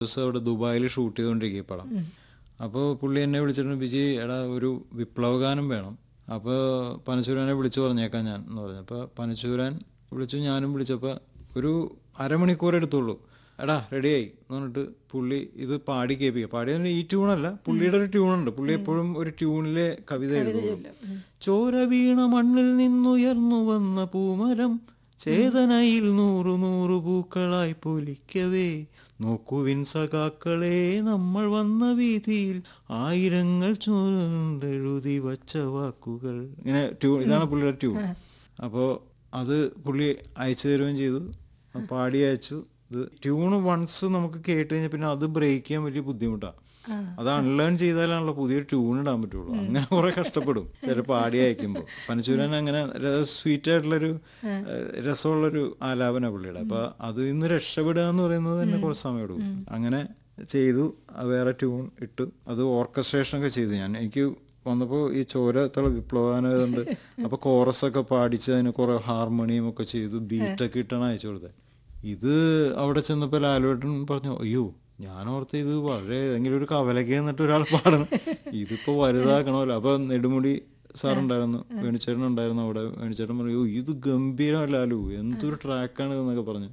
ദിവസം അവിടെ ദുബായിൽ ഷൂട്ട് ചെയ്തുകൊണ്ടിരിക്കുക പടം അപ്പോൾ പുള്ളി എന്നെ വിളിച്ചിട്ട് ബിജി എടാ ഒരു വിപ്ലവഗാനം വേണം അപ്പോൾ പനശൂരനെ വിളിച്ചു പറഞ്ഞേക്കാം ഞാൻ എന്ന് പറഞ്ഞു അപ്പോൾ പനശൂരൻ വിളിച്ചു ഞാനും വിളിച്ചപ്പോൾ ഒരു അരമണിക്കൂർ എടുത്തുള്ളൂ എടാ റെഡിയായി എന്ന് പറഞ്ഞിട്ട് പുള്ളി ഇത് പാടി കേൾപ്പിക്കുക പാടി ഈ ട്യൂണല്ല പുള്ളിയുടെ ഒരു ട്യൂണുണ്ട് പുള്ളി എപ്പോഴും ഒരു ട്യൂണിലെ കവിത എഴുതുള്ളൂ ചോര വീണ മണ്ണിൽ നിന്നുയർന്നു വന്ന പൂമരം ചേതനയിൽ നൂറു നൂറു പൂക്കളായി പൊലിക്കവേ നോക്കുവിൻ സഖാക്കളെ നമ്മൾ വന്ന വീതിയിൽ ആയിരങ്ങൾ ചോരെഴുതി വച്ച വാക്കുകൾ ഇങ്ങനെ ട്യൂൺ ഇതാണ് പുള്ളിയുടെ ട്യൂൺ അപ്പോൾ അത് പുള്ളി അയച്ചു തരുകയും ചെയ്തു പാടി അയച്ചു ഇത് ട്യൂൺ വൺസ് നമുക്ക് കേട്ട് കഴിഞ്ഞാൽ പിന്നെ അത് ബ്രേക്ക് ചെയ്യാൻ വലിയ ബുദ്ധിമുട്ടാണ് അത് അൺലേൺ ചെയ്താലാണല്ലോ പുതിയൊരു ട്യൂൺ ഇടാൻ പറ്റുള്ളൂ അങ്ങനെ കുറെ കഷ്ടപ്പെടും ചില പാടി അയക്കുമ്പോൾ പനച്ചൂരൻ അങ്ങനെ സ്വീറ്റ് ആയിട്ടുള്ളൊരു ഏഹ്, രസമുള്ളൊരു ആലാപന പുള്ളിയുടെ അപ്പൊ അത് ഇന്ന് രക്ഷപ്പെടുക എന്ന് പറയുന്നത് തന്നെ കുറച്ച് സമയം എടുക്കും അങ്ങനെ ചെയ്തു അത് വേറെ ട്യൂൺ ഇട്ടു അത് ഓർക്കസ്ട്രേഷൻ ഒക്കെ ചെയ്തു ഞാൻ എനിക്ക് വന്നപ്പോൾ ഈ ചോര തള വിപ്ലവാനുണ്ട് അപ്പൊ കോറസ് ഒക്കെ പാടിച്ച് അതിന് കുറെ ഹാർമോണിയം ഒക്കെ ചെയ്തു ബീറ്റൊക്കെ ഇട്ടാണ് അയച്ചു കൊടുത്തത് ഇത് അവിടെ ചെന്നപ്പോൾ ലാലുവേട്ടൻ പറഞ്ഞു അയ്യോ ഞാൻ ഓർത്ത് ഇത് വളരെ ഏതെങ്കിലും ഒരു കവലയ്ക്ക് എന്നിട്ട് ഒരാൾ പാടണം ഇതിപ്പോ വലുതാക്കണമല്ലോ അപ്പൊ നെടുമുടി സാർ ഉണ്ടായിരുന്നു വേണിച്ചേട്ടൻ ഉണ്ടായിരുന്നു അവിടെ വേണിച്ചേട്ടൻ പറഞ്ഞു "ഓ, ഇത് ഗംഭീരം ലാലു എന്തൊരു ട്രാക്കാണ് എന്നൊക്കെ പറഞ്ഞു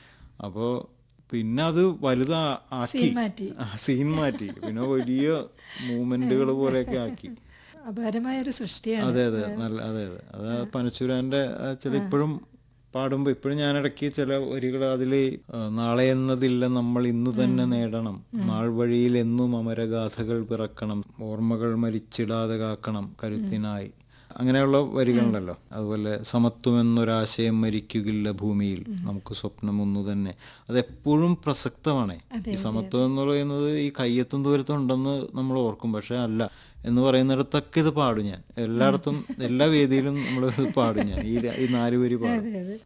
അപ്പോ പിന്നെ അത് വലുതാ ആക്കി മാറ്റി. ആ, സീൻ മാറ്റി പിന്നെ വലിയ മൂവ്മെന്റുകൾ പോലെയൊക്കെ ആക്കി അപാരമായ ഒരു സൃഷ്ടിയാണ് അതെ അതെ നല്ല അതെ അതെ അത് ആ പനച്ചൂരാന്റെ ആ ചില ഇപ്പോഴും പാടുമ്പോൾ ഇപ്പോഴും ഞാൻ ഇടയ്ക്ക് ചില വരികൾ അതിൽ നാളെ എന്നതില്ല നമ്മൾ ഇന്ന് തന്നെ നേടണം നാൾ വഴിയിൽ എന്നും അമരഗാഥകൾ പിറക്കണം ഓർമ്മകൾ മരിച്ചിടാതെ കാക്കണം കരുത്തിനായി അങ്ങനെയുള്ള വരികളുണ്ടല്ലോ അതുപോലെ സമത്വം എന്നൊരാശയം മരിക്കുകയില്ല ഭൂമിയിൽ നമുക്ക് സ്വപ്നം ഒന്നു തന്നെ അതെപ്പോഴും പ്രസക്തമാണ് ഈ സമത്വം എന്ന് പറയുന്നത് ഈ കയ്യെത്തും ദൂരത്തും ഉണ്ടെന്ന് നമ്മൾ ഓർക്കും പക്ഷെ അല്ല എന്ന് പറയുന്നിടത്തൊക്കെ ഇത് പാടും ഞാൻ എല്ലായിടത്തും എല്ലാ വേദിയിലും നമ്മൾ ഇത് പാടും ഞാൻ ഈ ര- ഈ നാല് വരി പാടും